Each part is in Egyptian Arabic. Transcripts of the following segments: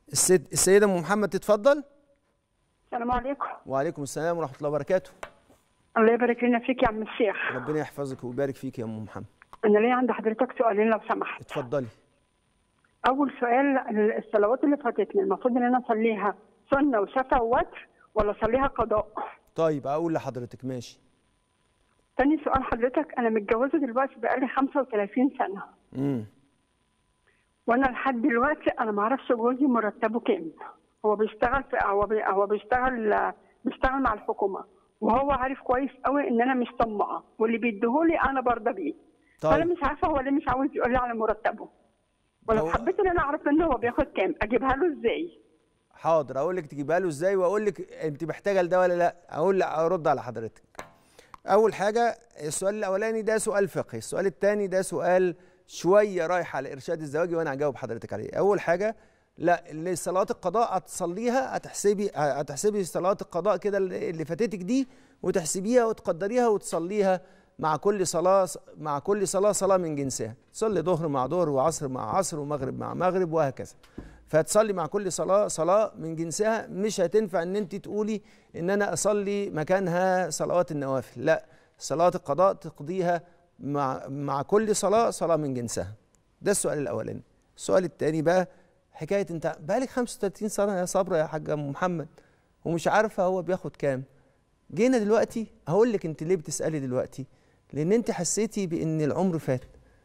السيد السيده ام محمد تتفضل السلام عليكم وعليكم السلام ورحمه الله وبركاته الله يبارك لنا فيك يا عم الشيخ ربنا يحفظك ويبارك فيك يا ام محمد انا ليا عند حضرتك سؤالين لو سمحت اتفضلي اول سؤال الصلوات اللي فاتتني المفروض ان انا اصليها سنه وشفع ووتر ولا اصليها قضاء طيب اقول لحضرتك ماشي تاني سؤال حضرتك انا متجوزه دلوقتي بقالي 35 سنه امم وانا لحد دلوقتي انا ما اعرفش جوزي مرتبه كام هو بيشتغل في هو بي هو بيشتغل بيشتغل مع الحكومه وهو عارف كويس قوي ان انا مش طماعه واللي بيديهولي انا برضى بيه طيب. فانا مش عارفه هو ليه مش عاوز يقول لي على مرتبه ولو هو- حبيت ان انا اعرف منه هو بياخد كام اجيبها له ازاي حاضر اقول لك تجيبها له ازاي واقول لك انت محتاجه لده ولا لا اقول لا ارد على حضرتك اول حاجه السؤال الاولاني ده سؤال فقهي السؤال الثاني ده سؤال شويه رايح على ارشاد الزواجي وانا هجاوب حضرتك عليه اول حاجه لا اللي صلاه القضاء هتصليها هتحسبي هتحسبي صلاه القضاء كده اللي اللي فاتتك دي وتحسبيها وتقدريها وتصليها مع كل صلاه مع كل صلاه صلاه من جنسها تصلي ظهر مع ظهر وعصر مع عصر ومغرب مع مغرب وهكذا فتصلي مع كل صلاه صلاه من جنسها مش هتنفع ان انت تقولي ان انا اصلي مكانها صلوات النوافل لا صلاه القضاء تقضيها مع مع كل صلاه صلاه من جنسها ده السؤال الاولاني السؤال الثاني بقى حكايه انت بقالك 35 سنه يا صبرا يا حاج أم محمد ومش عارفه هو بياخد كام جينا دلوقتي هقول لك انت ليه بتسالي دلوقتي لان انت حسيتي بان العمر فات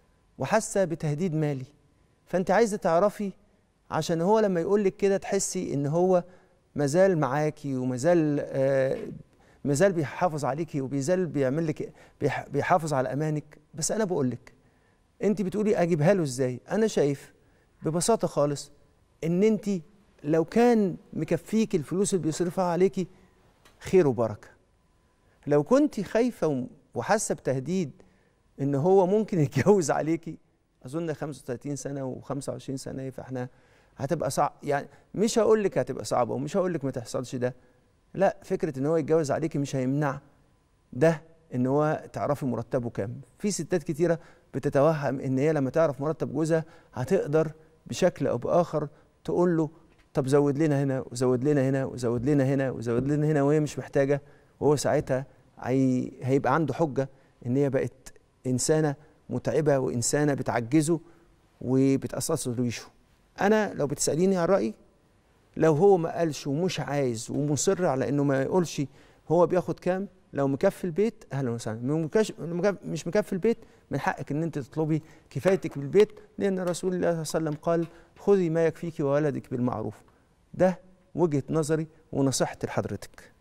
وحاسه بتهديد مالي فانت عايزه تعرفي عشان هو لما يقول لك كده تحسي ان هو مازال معاكي ومازال آه مازال بيحافظ عليكي وبيزال بيعمل لك بيح- بيحافظ على امانك بس انا بقول لك انت بتقولي اجيبها له ازاي انا شايف ببساطه خالص ان انت لو كان مكفيك الفلوس اللي بيصرفها عليكي خير وبركه لو كنت خايفه وم- وحاسه بتهديد ان هو ممكن يتجوز عليكي اظن 35 سنه و25 سنه فاحنا هتبقى صعب يعني مش هقول لك هتبقى صعبه ومش هقول لك ما تحصلش ده لا فكره ان هو يتجوز عليكي مش هيمنع ده ان هو تعرفي مرتبه كام في ستات كتيره بتتوهم ان هي لما تعرف مرتب جوزها هتقدر بشكل او باخر تقول له طب زود لنا هنا وزود لنا هنا وزود لنا هنا وزود لنا هنا وهي مش محتاجه وهو ساعتها هي هيبقى عنده حجه ان هي بقت انسانه متعبه وانسانه بتعجزه وبتقصص ريشه انا لو بتساليني عن رايي لو هو ما قالش ومش عايز ومصر على انه ما يقولش هو بياخد كام لو مكفي البيت اهلا وسهلا لو مكاش- مكف- مش مكفي البيت من حقك ان انت تطلبي كفايتك بالبيت لان رسول الله صلى الله عليه وسلم قال خذي ما يكفيك وولدك بالمعروف ده وجهه نظري ونصيحتي لحضرتك